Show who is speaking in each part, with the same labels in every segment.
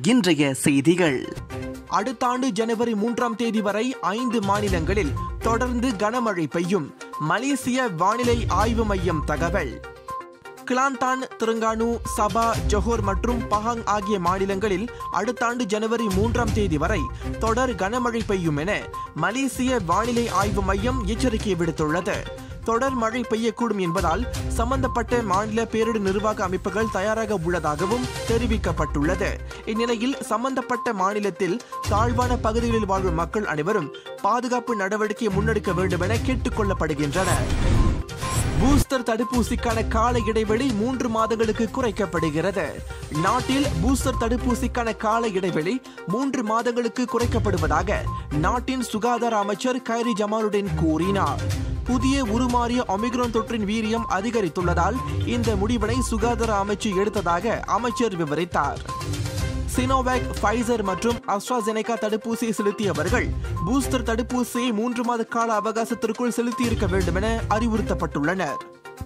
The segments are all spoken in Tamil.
Speaker 1: இன்றைய செய்திகள்
Speaker 2: அடுத்த ஆண்டு ஜனவரி மூன்றாம் தேதி வரை ஐந்து மாநிலங்களில் தொடர்ந்து கனமழை பெய்யும் மலேசிய வானிலை ஆய்வு மையம் தகவல் கிளாந்தான் திருங்கானு சபா ஜொஹோர் மற்றும் பஹாங் ஆகிய மாநிலங்களில் அடுத்த ஆண்டு ஜனவரி மூன்றாம் தேதி வரை தொடர் கனமழை பெய்யும் என மலேசிய வானிலை ஆய்வு மையம் எச்சரிக்கை விடுத்துள்ளது தொடர் மழை பெய்யக்கூடும் என்பதால் சம்பந்தப்பட்ட மாநில பேரிடர் நிர்வாக அமைப்புகள் தயாராக உள்ளதாகவும் தெரிவிக்கப்பட்டுள்ளது இந்நிலையில் சம்பந்தப்பட்ட மாநிலத்தில் தாழ்வான பகுதிகளில் வாழும் மக்கள் அனைவரும் பாதுகாப்பு நடவடிக்கை முன்னெடுக்க வேண்டும் என கேட்டுக் கொள்ளப்படுகின்றனர் பூஸ்டர் தடுப்பூசிக்கான கால இடைவெளி மூன்று மாதங்களுக்கு குறைக்கப்படுகிறது நாட்டில் பூஸ்டர் தடுப்பூசிக்கான கால இடைவெளி மூன்று மாதங்களுக்கு குறைக்கப்படுவதாக நாட்டின் சுகாதார அமைச்சர் கைரி ஜமாலுடன் கூறினார் புதிய உருமாறிய ஒமிக்ரான் தொற்றின் வீரியம் அதிகரித்துள்ளதால் இந்த முடிவினை சுகாதார அமைச்சு எடுத்ததாக அமைச்சர் விவரித்தார் சினோவேக் ஃபைசர் மற்றும் அஸ்ட்ராசெனேகா தடுப்பூசியை செலுத்தியவர்கள் பூஸ்டர் தடுப்பூசியை மூன்று மாத கால அவகாசத்திற்குள் செலுத்தியிருக்க வேண்டும் என அறிவுறுத்தப்பட்டுள்ளனர்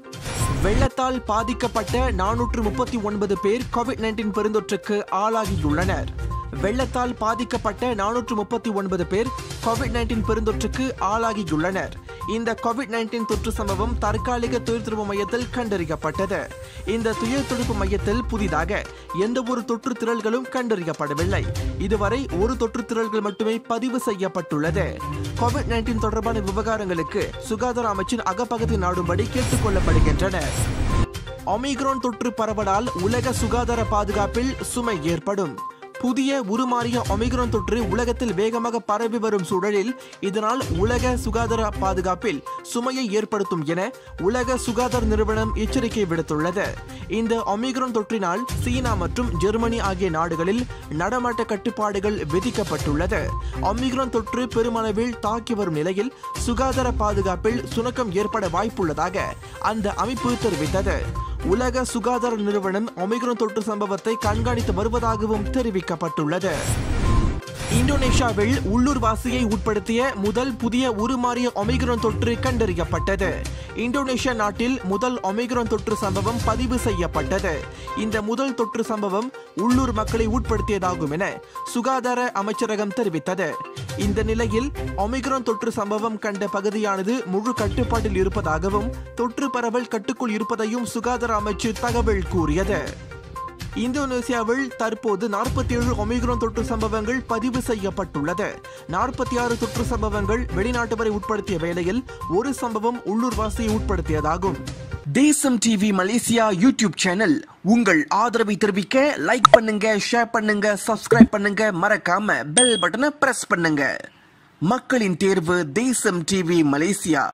Speaker 2: வெள்ளத்தால் பாதிக்கப்பட்ட நானூற்று முப்பத்தி ஒன்பது பேர் கோவிட் நைன்டீன் பெருந்தொற்றுக்கு ஆளாகியுள்ளனர் வெள்ளத்தால் பாதிக்கப்பட்ட நானூற்று முப்பத்தி ஒன்பது பேர் கோவிட் நைன்டீன் பெருந்தொற்றுக்கு ஆளாகியுள்ளனர் இந்த கோவிட் நைன்டீன் தொற்று சம்பவம் தற்காலிக துயர் தடுப்பு மையத்தில் கண்டறியப்பட்டது இந்த துயர் தடுப்பு மையத்தில் புதிதாக எந்த ஒரு தொற்று திரள்களும் கண்டறியப்படவில்லை இதுவரை ஒரு தொற்று திரள்கள் மட்டுமே பதிவு செய்யப்பட்டுள்ளது கோவிட் நைன்டீன் தொடர்பான விவகாரங்களுக்கு சுகாதார அமைச்சின் அகப்பகுதி நாடும்படி கேட்டுக் கொள்ளப்படுகின்றனர் ஒமிக்ரான் தொற்று பரவலால் உலக சுகாதார பாதுகாப்பில் சுமை ஏற்படும் புதிய உருமாறிய ஒமிக்ரான் தொற்று உலகத்தில் வேகமாக பரவி வரும் சூழலில் இதனால் உலக சுகாதார பாதுகாப்பில் சுமையை ஏற்படுத்தும் என உலக சுகாதார நிறுவனம் எச்சரிக்கை விடுத்துள்ளது இந்த ஒமிக்ரான் தொற்றினால் சீனா மற்றும் ஜெர்மனி ஆகிய நாடுகளில் நடமாட்ட கட்டுப்பாடுகள் விதிக்கப்பட்டுள்ளது ஒமிக்ரான் தொற்று பெருமளவில் தாக்கி வரும் நிலையில் சுகாதார பாதுகாப்பில் சுணக்கம் ஏற்பட வாய்ப்புள்ளதாக அந்த அமைப்பு தெரிவித்தது உலக சுகாதார நிறுவனம் ஒமிக்ரான் தொற்று சம்பவத்தை கண்காணித்து வருவதாகவும் தெரிவிக்கப்பட்டுள்ளது இந்தோனேஷியாவில் உள்ளூர் வாசியை உட்படுத்திய முதல் புதிய உருமாறிய ஒமிக்ரான் தொற்று கண்டறியப்பட்டது இந்தோனேஷியா நாட்டில் முதல் ஒமிக்ரான் தொற்று சம்பவம் பதிவு செய்யப்பட்டது இந்த முதல் தொற்று சம்பவம் உள்ளூர் மக்களை உட்படுத்தியதாகும் என சுகாதார அமைச்சரகம் தெரிவித்தது இந்த நிலையில் ஒமிக்ரான் தொற்று சம்பவம் கண்ட பகுதியானது முழு கட்டுப்பாட்டில் இருப்பதாகவும் தொற்று பரவல் கட்டுக்குள் இருப்பதையும் சுகாதார அமைச்சு தகவல் கூறியது இந்தோனேசியாவில் தற்போது நாற்பத்தி ஏழு ஒமிக்ரான் தொற்று சம்பவங்கள் பதிவு செய்யப்பட்டுள்ளது நாற்பத்தி ஆறு தொற்று சம்பவங்கள் வெளிநாட்டவரை உட்படுத்திய வேளையில் ஒரு சம்பவம் உள்ளூர்வாசியை உட்படுத்தியதாகும்
Speaker 1: தேசம் டிவி மலேசியா யூடியூப் சேனல் உங்கள் ஆதரவை தெரிவிக்க லைக் பண்ணுங்க ஷேர் பண்ணுங்க சப்ஸ்கிரைப் பண்ணுங்க மறக்காம பெல் பட்டனை பிரஸ் பண்ணுங்க மக்களின் தேர்வு தேசம் டிவி மலேசியா